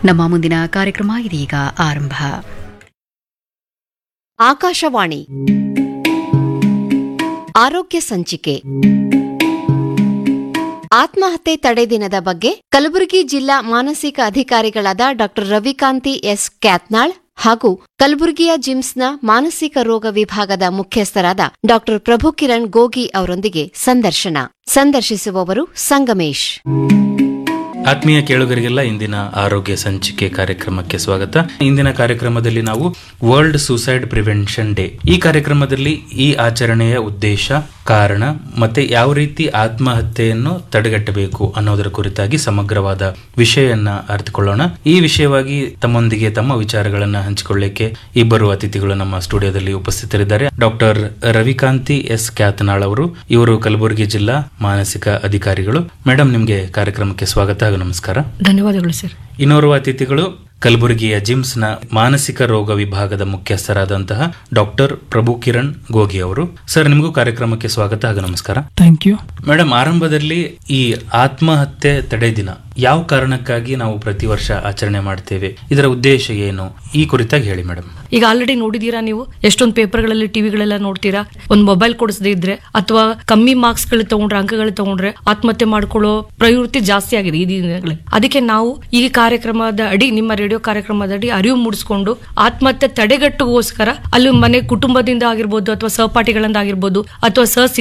ನಮ್ಮ ಮುಂದಿನ ಕಾರ್ಯಕ್ರಮ ಇದೀಗ ಆರಂಭ ಆಕಾಶವಾಣಿ ಆರೋಗ್ಯ ಸಂಚಿಕೆ ಆತ್ಮಹತ್ಯೆ ತಡೆ ದಿನದ ಬಗ್ಗೆ ಕಲಬುರಗಿ ಜಿಲ್ಲಾ ಮಾನಸಿಕ ಅಧಿಕಾರಿಗಳಾದ ಡಾ ರವಿಕಾಂತಿ ಎಸ್ ಕ್ಯಾತ್ನಾಳ್ ಹಾಗೂ ಕಲಬುರಗಿಯ ಜಿಮ್ಸ್ನ ಮಾನಸಿಕ ರೋಗ ವಿಭಾಗದ ಮುಖ್ಯಸ್ಥರಾದ ಡಾ ಪ್ರಭು ಕಿರಣ್ ಗೋಗಿ ಅವರೊಂದಿಗೆ ಸಂದರ್ಶನ ಸಂದರ್ಶಿಸುವವರು ಸಂಗಮೇಶ್ ಆತ್ಮೀಯ ಕೇಳುಗರಿಗೆಲ್ಲ ಇಂದಿನ ಆರೋಗ್ಯ ಸಂಚಿಕೆ ಕಾರ್ಯಕ್ರಮಕ್ಕೆ ಸ್ವಾಗತ ಇಂದಿನ ಕಾರ್ಯಕ್ರಮದಲ್ಲಿ ನಾವು ವರ್ಲ್ಡ್ ಸೂಸೈಡ್ ಪ್ರಿವೆನ್ಷನ್ ಡೇ ಈ ಕಾರ್ಯಕ್ರಮದಲ್ಲಿ ಈ ಆಚರಣೆಯ ಉದ್ದೇಶ ಕಾರಣ ಮತ್ತೆ ಯಾವ ರೀತಿ ಆತ್ಮಹತ್ಯೆಯನ್ನು ತಡೆಗಟ್ಟಬೇಕು ಅನ್ನೋದರ ಕುರಿತಾಗಿ ಸಮಗ್ರವಾದ ವಿಷಯವನ್ನ ಅರಿತುಕೊಳ್ಳೋಣ ಈ ವಿಷಯವಾಗಿ ತಮ್ಮೊಂದಿಗೆ ತಮ್ಮ ವಿಚಾರಗಳನ್ನ ಹಂಚಿಕೊಳ್ಳಿಕ್ಕೆ ಇಬ್ಬರು ಅತಿಥಿಗಳು ನಮ್ಮ ಸ್ಟುಡಿಯೋದಲ್ಲಿ ಉಪಸ್ಥಿತರಿದ್ದಾರೆ ಡಾಕ್ಟರ್ ರವಿಕಾಂತಿ ಎಸ್ ಕ್ಯಾತನಾಳ್ ಅವರು ಇವರು ಕಲಬುರಗಿ ಜಿಲ್ಲಾ ಮಾನಸಿಕ ಅಧಿಕಾರಿಗಳು ಮೇಡಮ್ ನಿಮ್ಗೆ ಕಾರ್ಯಕ್ರಮಕ್ಕೆ ಸ್ವಾಗತ ಹಾಗೂ ನಮಸ್ಕಾರ ಧನ್ಯವಾದಗಳು ಸರ್ ಇನ್ನೋರ್ವ ಅತಿಥಿಗಳು ಕಲಬುರಗಿಯ ಜಿಮ್ಸ್ನ ಮಾನಸಿಕ ರೋಗ ವಿಭಾಗದ ಮುಖ್ಯಸ್ಥರಾದಂತಹ ಡಾಕ್ಟರ್ ಪ್ರಭು ಕಿರಣ್ ಗೋಗಿ ಅವರು ಸರ್ ನಿಮಗೂ ಕಾರ್ಯಕ್ರಮಕ್ಕೆ ಸ್ವಾಗತ ಹಾಗೂ ನಮಸ್ಕಾರ ಥ್ಯಾಂಕ್ ಯು ಮೇಡಮ್ ಆರಂಭದಲ್ಲಿ ಈ ಆತ್ಮಹತ್ಯೆ ತಡೆ ದಿನ ಯಾವ ಕಾರಣಕ್ಕಾಗಿ ನಾವು ಪ್ರತಿ ವರ್ಷ ಆಚರಣೆ ಮಾಡ್ತೇವೆ ಇದರ ಉದ್ದೇಶ ಏನು ಈ ಕುರಿತಾಗಿ ಹೇಳಿ ಮೇಡಮ್ ಈಗ ಆಲ್ರೆಡಿ ನೋಡಿದೀರಾ ನೀವು ಎಷ್ಟೊಂದು ಪೇಪರ್ಗಳಲ್ಲಿ ಟಿವಿಗಳೆಲ್ಲ ನೋಡ್ತೀರಾ ಒಂದು ಮೊಬೈಲ್ ಕೊಡಿಸದೇ ಇದ್ರೆ ಅಥವಾ ಕಮ್ಮಿ ಮಾರ್ಕ್ಸ್ ಗಳು ತಗೊಂಡ್ರೆ ಅಂಕಗಳು ತಗೊಂಡ್ರೆ ಆತ್ಮಹತ್ಯೆ ಮಾಡ್ಕೊಳ್ಳೋ ಪ್ರವೃತ್ತಿ ಜಾಸ್ತಿ ಆಗಿದೆ ಈ ದಿನಗಳಲ್ಲಿ ಅದಕ್ಕೆ ನಾವು ಈ ಕಾರ್ಯಕ್ರಮದ ಅಡಿ ನಿಮ್ಮ ರೇಡಿಯೋ ಕಾರ್ಯಕ್ರಮದ ಅಡಿ ಅರಿವು ಮೂಡಿಸ್ಕೊಂಡು ಆತ್ಮಹತ್ಯೆ ತಡೆಗಟ್ಟುಗೋಸ್ಕರ ಅಲ್ಲಿ ಮನೆ ಕುಟುಂಬದಿಂದ ಆಗಿರ್ಬೋದು ಅಥವಾ ಸಹಪಾಠಿಗಳಿಂದ ಆಗಿರ್ಬೋದು ಅಥವಾ ಸಹ